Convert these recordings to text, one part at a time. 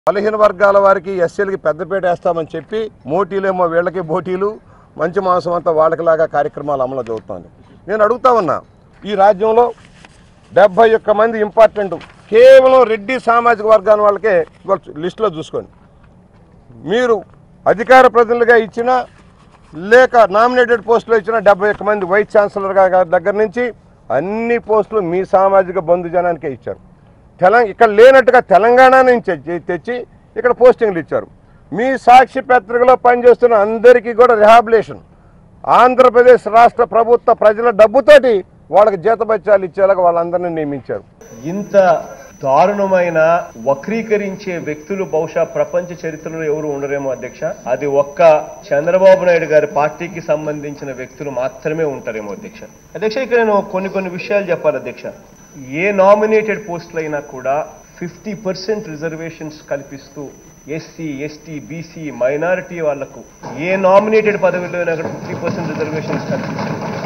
బలహీన వర్గాల వారికి ఎస్సీలకి పెద్దపీట వేస్తామని చెప్పి మోటీలేమో వీళ్ళకి బోటీలు మంచి మాంసం అంతా వాళ్ళకిలాగా కార్యక్రమాలు అమలు జరుగుతుంది నేను అడుగుతా ఉన్నా ఈ రాజ్యంలో డెబ్బై ఒక్క మంది ఇంపార్టెంట్ కేవలం రెడ్డి సామాజిక వర్గాల వాళ్ళకే ఇవాళ లిస్టులో చూసుకోండి మీరు అధికార ప్రతినిధులుగా ఇచ్చిన లేక నామినేటెడ్ పోస్టులు ఇచ్చిన డెబ్బై ఒక్క మంది వైస్ ఛాన్సలర్ గారి దగ్గర నుంచి అన్ని పోస్టులు మీ సామాజిక బంధుజనానికే ఇచ్చారు తెలంగాణ ఇక్కడ లేనట్టుగా తెలంగాణ నుంచి తెచ్చి- తెచ్చి ఇక్కడ పోస్టింగ్లు ఇచ్చారు మీ సాక్షి పత్రికలో పనిచేస్తున్న అందరికీ కూడా రిహాబిలేషన్ ఆంధ్రప్రదేశ్ రాష్ట్ర ప్రభుత్వ ప్రజల డబ్బుతోటి వాళ్ళకి జీతబత్యాలు ఇచ్చేలాగా వాళ్ళందరినీ నియమించారు ఇంత దారుణమైన వక్రీకరించే వ్యక్తులు బహుశా ప్రపంచ చరిత్రలో ఎవరు ఉండరేమో అధ్యక్ష అది ఒక్క చంద్రబాబు నాయుడు గారి పార్టీకి సంబంధించిన వ్యక్తులు మాత్రమే ఉంటారేమో అధ్యక్ష అధ్యక్ష ఇక్కడ నేను కొన్ని కొన్ని విషయాలు చెప్పాలి అధ్యక్ష ఏ నామినేటెడ్ పోస్టులు అయినా కూడా ఫిఫ్టీ పర్సెంట్ రిజర్వేషన్స్ కల్పిస్తూ ఎస్సీ ఎస్టీ బీసీ మైనారిటీ వాళ్లకు ఏ నామినేటెడ్ పదవిలో అయినా కూడా ఫిఫ్టీ పర్సెంట్ రిజర్వేషన్స్ కల్పిస్తూ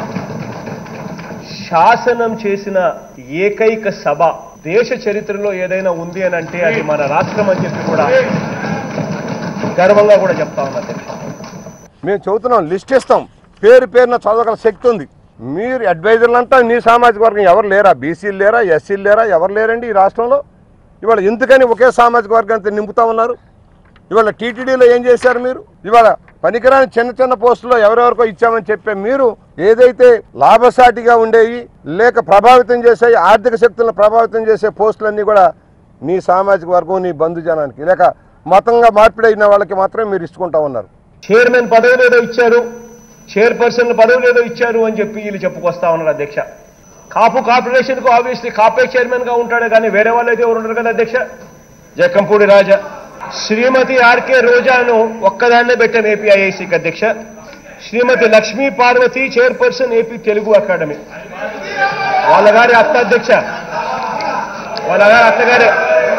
శాసనం చేసిన ఏకైక సభ దేశ చరిత్రలో ఏదైనా ఉంది అని అంటే అది మన రాష్ట్రం అని చెప్పి కూడా గర్వంగా కూడా చెప్తా ఉన్నా అధ్యక్ష మేము చెబుతున్నాం లిస్ట్ ఇస్తాం పేరు పేరున చదవగల శక్తి ఉంది మీరు అడ్వైజర్లు అంతా మీ సామాజిక వర్గం ఎవరు లేరా బీసీలు లేరా ఎస్సీలు లేరా ఎవరు లేరండి ఈ రాష్ట్రంలో ఇవాళ ఎందుకని ఒకే సామాజిక వర్గాన్ని నింపుతా ఉన్నారు ఇవాళ టీటీడీలో ఏం చేశారు మీరు ఇవాళ పనికిరాని చిన్న చిన్న పోస్టులో ఎవరెవరికో ఇచ్చామని చెప్పే మీరు ఏదైతే లాభసాటిగా ఉండేవి లేక ప్రభావితం చేసే ఆర్థిక శక్తులను ప్రభావితం చేసే పోస్టులన్నీ కూడా నీ సామాజిక వర్గం నీ బంధుజనానికి లేక మతంగా మార్పిడి అయిన వాళ్ళకి మాత్రమే మీరు ఇచ్చుకుంటా ఉన్నారు చైర్మన్ పదవులు ఏదో ఇచ్చారు చైర్పర్సన్ పదవులు ఏదో ఇచ్చారు అని చెప్పి వీళ్ళు చెప్పుకొస్తా ఉన్నారు అధ్యక్ష కాపు కార్పొరేషన్ కు ఆబ్వియస్లీ కాపే చైర్మన్ గా ఉంటాడు కానీ వేరే వాళ్ళు అయితే ఎవరు ఉండరు కదా అధ్యక్ష జక్కంపూడి రాజా శ్రీమతి ఆర్కే రోజాను ఒక్కదాన్నే పెట్టాం ఏపీఐఐసికి అధ్యక్ష Shrimati Lakshmi Parvathi chairperson AP Telugu academy వాళ్ళ గారి అత్త అధ్యక్ష వాళ్ళ గారి అత్తగారే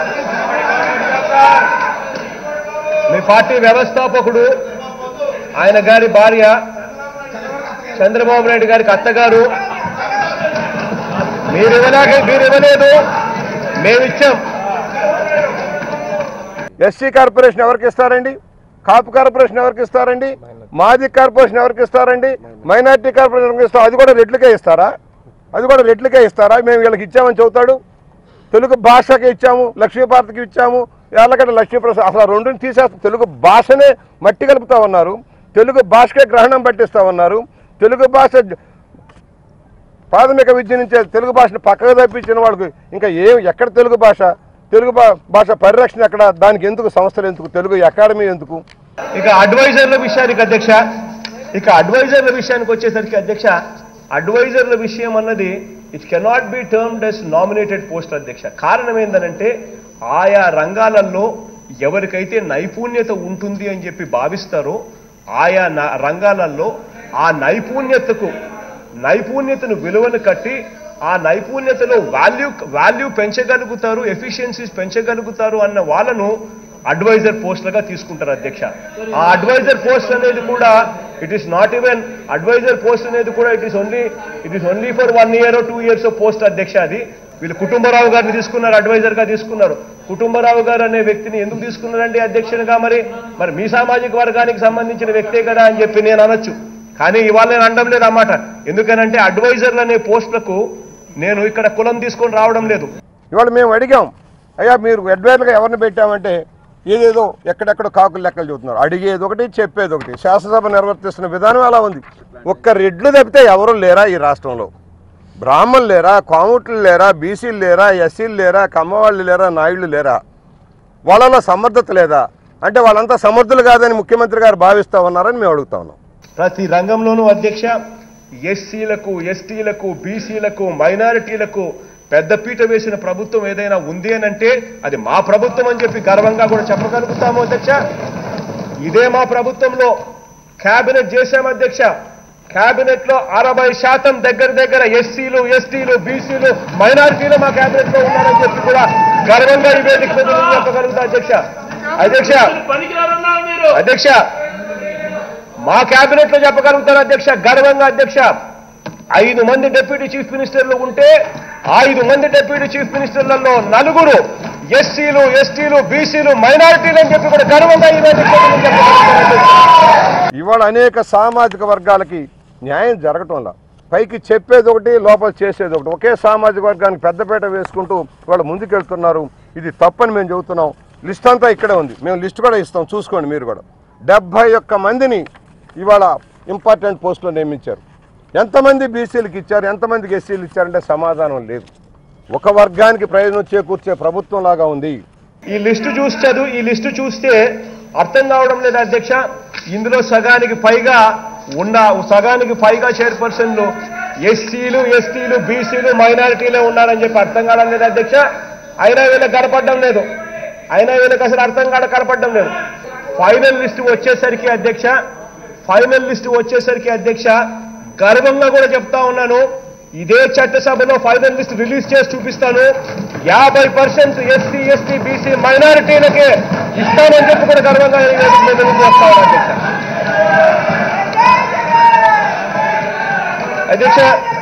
మీ పార్టీ వ్యవస్థాపకుడు ఆయన గారి భార్య చంద్రబాబు నాయుడు గారికి అత్తగారు మీరు ఇవ్వలేక మీరు ఇవ్వలేదు మేమిచ్చాం ఎస్సీ కార్పొరేషన్ ఎవరికి ఇస్తారండి కాపు కార్పొరేషన్ ఎవరికి ఇస్తారండి మాజీ కార్పొరేషన్ ఎవరికి ఇస్తారండి మైనార్టీ కార్పొరేషన్ ఎవరికి ఇస్తారు అది కూడా రెట్లకే ఇస్తారా అది కూడా రెట్లకే ఇస్తారా మేము వీళ్ళకి ఇచ్చామని చెబుతాడు తెలుగు భాషకి ఇచ్చాము లక్ష్మీభారతికి ఇచ్చాము ఎల్లగడ్డ లక్ష్మీప్రసాద్ అసలు ఆ రెండుని తీసేస్తా తెలుగు భాషనే మట్టి కలుపుతా ఉన్నారు తెలుగు భాషకే గ్రహణం పట్టిస్తా ఉన్నారు తెలుగు భాష ప్రాథమిక విద్య నుంచే తెలుగు భాషను పక్కకు తప్పించిన వాళ్ళకి ఇంకా ఏ ఎక్కడ తెలుగు భాష తెలుగు భా- భాష పరిరక్షణ ఎక్కడ దానికి ఎందుకు సంస్థలు ఎందుకు తెలుగు అకాడమీ ఎందుకు ఇక అడ్వైజర్ల విషయానికి అధ్యక్ష ఇక అడ్వైజర్ల విషయానికి వచ్చేసరికి అధ్యక్ష అడ్వైజర్ల విషయం అన్నది it cannot be termed as nominated post అధ్యక్ష కారణం ఏంటంటే ఆయా రంగాలలో ఎవరికైతే నైపుణ్యత ఉంటుంది అని చెప్పి భావిస్తారో ఆయా న- రంగాలలో ఆ నైపుణ్యతకు నైపుణ్యతను విలువను కట్టి ఆ నైపుణ్యతలో వాల్యూ వాల్యూ పెంచగలుగుతారు ఎఫిషియన్సీస్ పెంచగలుగుతారు అన్న వాళ్ళను అడ్వైజర్ పోస్టులుగా తీసుకుంటారు అధ్యక్ష ఆ అడ్వైజర్ పోస్ట్ అనేది కూడా it is not even adviser post అనేది కూడా it is only it is only for one year two years post అధ్యక్ష అది వీళ్ళు కుటుంబరావు గారిని తీసుకున్నారు అడ్వైజర్ గా తీసుకున్నారు కుటుంబరావు గారు అనే వ్యక్తిని ఎందుకు తీసుకున్నారండి అధ్యక్షునిగా మరి మరి మీ సామాజిక వర్గానికి సంబంధించిన వ్యక్తే కదా అని చెప్పి నేను అనొచ్చు కానీ ఇవాళ నేను అనడం లేదు అన్నమాట ఎందుకనంటే అడ్వైజర్లు అనే పోస్టులకు నేను ఇక్కడ కులం తీసుకొని రావడం లేదు ఇవాళ మేము అడిగాం అయ్యా మీరు అడ్వైజర్గా ఎవరిని పెట్టామంటే ఏదేదో ఎక్కడెక్కడ కాకులు లెక్కలు చెబుతున్నారు అడిగేది ఒకటి చెప్పేది ఒకటి శాసనసభ నిర్వర్తిస్తున్న విధానం ఎలా ఉంది ఒక్క రెడ్లు తప్పితే ఎవరు లేరా ఈ రాష్ట్రంలో బ్రాహ్మణులు లేరా కాముట్లు లేరా బీసీలు లేరా ఎస్సీలు లేరా కమ్మవాళ్ళు లేరా నాయుళ్ళు లేరా వాళ్ళలో సమర్థత లేదా అంటే వాళ్ళంతా సమర్థులు కాదని ముఖ్యమంత్రి గారు భావిస్తా ఉన్నారని మేము అడుగుతా ఉన్నాం ప్రతి రంగంలోనూ అధ్యక్ష ఎస్సీలకు ఎస్టీలకు బీసీలకు మైనారిటీలకు పెద్దపీట వేసిన ప్రభుత్వం ఏదైనా ఉంది అని అంటే అది మా ప్రభుత్వం అని చెప్పి గర్వంగా కూడా చెప్పగలుగుతాము అధ్యక్ష ఇదే మా ప్రభుత్వంలో కేబినెట్ చేశాం అధ్యక్ష కేబినెట్ లో అరవై శాతం దగ్గర దగ్గర ఎస్సీలు ఎస్టీలు బీసీలు మైనారిటీలు మా కేబినెట్ లో ఉన్నారని చెప్పి కూడా గర్వంగా ఈ వేదిక మీద నేను చెప్పగలుగుతా అధ్యక్ష అధ్యక్ష అధ్యక్ష మా కేబినెట్ లో చెప్పగలుగుతారు అధ్యక్ష గర్వంగా అధ్యక్ష ఐదు మంది డిప్యూటీ చీఫ్ మినిస్టర్లు ఉంటే ఐదు మంది డిప్యూటీ చీఫ్ మినిస్టర్లలో నలుగురు ఎస్సీలు ఎస్టీలు బీసీలు మైనారిటీలు అని చెప్పి కూడా గర్వంగా ఈ రోజు చెప్పగలుగుతారు. ఇవాళ అనేక సామాజిక వర్గాలకి న్యాయం జరగటంలా పైకి చెప్పేది ఒకటి లోపల చేసేది ఒకటి ఒకే సామాజిక వర్గానికి పెద్దపేట వేసుకుంటూ వాళ్ళు ముందుకెళ్తున్నారు ఇది తప్పని మేము చెబుతున్నాం లిస్ట్ అంతా ఇక్కడే ఉంది మేము లిస్ట్ కూడా ఇస్తాం చూసుకోండి మీరు కూడా డెబ్భై ఒక్క మందిని ఇవాళ ఇంపార్టెంట్ పోస్టులో నియమించారు ఎంతమంది బీసీలకు ఇచ్చారు ఎంతమందికి ఎస్సీలు ఇచ్చారంటే సమాధానం లేదు ఒక వర్గానికి ప్రయోజనం చేకూర్చే ప్రభుత్వం లాగా ఉంది ఈ లిస్టు చూస్తారు ఈ లిస్టు చూస్తే అర్థం కావడం లేదు అధ్యక్ష ఇందులో సగానికి పైగా ఉన్న సగానికి పైగా చైర్పర్సన్లు ఎస్సీలు ఎస్టీలు బీసీలు మైనారిటీలే ఉన్నారని చెప్పి అర్థం కావడం లేదు అధ్యక్ష అయినా వీళ్ళకి కనపడడం లేదు అయినా వీళ్ళకి అసలు అర్థం కాడ కనపడడం లేదు ఫైనల్ లిస్ట్ వచ్చేసరికి అధ్యక్ష ఫైనల్ లిస్ట్ వచ్చేసరికి అధ్యక్ష గర్వంగా కూడా చెప్తా ఉన్నాను ఇదే చట్టసభలో ఫైనల్ లిస్ట్ రిలీజ్ చేసి చూపిస్తాను యాభై పర్సెంట్ ఎస్సీ ఎస్టీ బీసీ మైనారిటీలకే ఇస్తానని చెప్పి కూడా గర్వంగా నేను చేస్తా ఉన్నాను అధ్యక్ష అధ్యక్ష